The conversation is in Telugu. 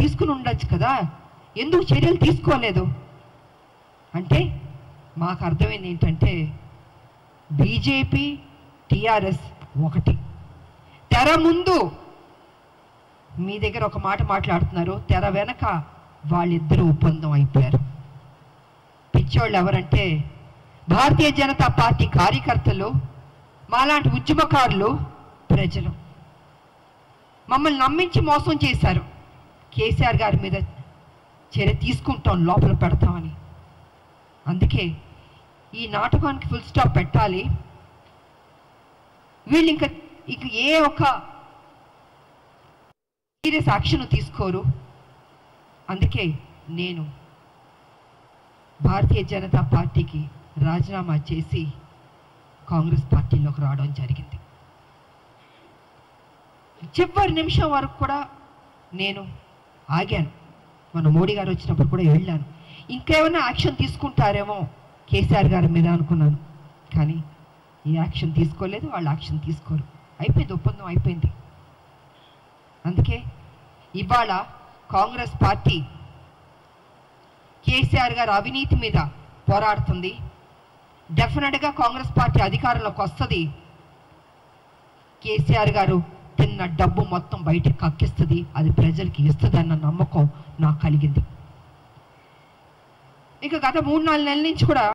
తీసుకుని ఉండొచ్చు కదా ఎందుకు చర్యలు తీసుకోలేదు అంటే మాకు అర్థమైంది ఏంటంటే బీజేపీ టిఆర్ఎస్ ఒకటి తెర ముందు మీ దగ్గర ఒక మాట మాట్లాడుతున్నారు తెర వెనక వాళ్ళిద్దరూ ఒప్పందం అయిపోయారు పిచ్చోళ్ళు ఎవరంటే భారతీయ జనతా పార్టీ కార్యకర్తలు మాలాంటి ఉద్యమకారులు ప్రజలు మమ్మల్ని నమ్మించి మోసం చేశారు కేసీఆర్ గారి మీద చర్య తీసుకుంటాం లోపల పెడతామని అందుకే ఈ నాటకానికి ఫుల్ స్టాప్ పెట్టాలి వీళ్ళు ఇంకా ఇక ఏ ఒక సీరియస్ యాక్షన్ తీసుకోరు అందుకే నేను భారతీయ జనతా పార్టీకి రాజీనామా చేసి కాంగ్రెస్ పార్టీలోకి రావడం జరిగింది చివరి నిమిషం వరకు కూడా నేను ఆగాను మన మోడీ గారు వచ్చినప్పుడు కూడా వెళ్ళాను ఇంకేమైనా యాక్షన్ తీసుకుంటారేమో కేసీఆర్ గారి మీద అనుకున్నాను కానీ ఈ యాక్షన్ తీసుకోలేదు వాళ్ళు యాక్షన్ తీసుకోరు అయిపోయింది ఒప్పందం అయిపోయింది అందుకే ఇవాళ కాంగ్రెస్ పార్టీ కేసీఆర్ గారు అవినీతి మీద పోరాడుతుంది డెఫినెట్గా కాంగ్రెస్ పార్టీ అధికారంలోకి వస్తుంది కేసీఆర్ గారు తిన్న డబ్బు మొత్తం బయటకు కక్కిస్తుంది అది ప్రజలకి ఇస్తుందన్న నమ్మకం నాకు కలిగింది ఇక గత మూడు నాలుగు నెలల నుంచి కూడా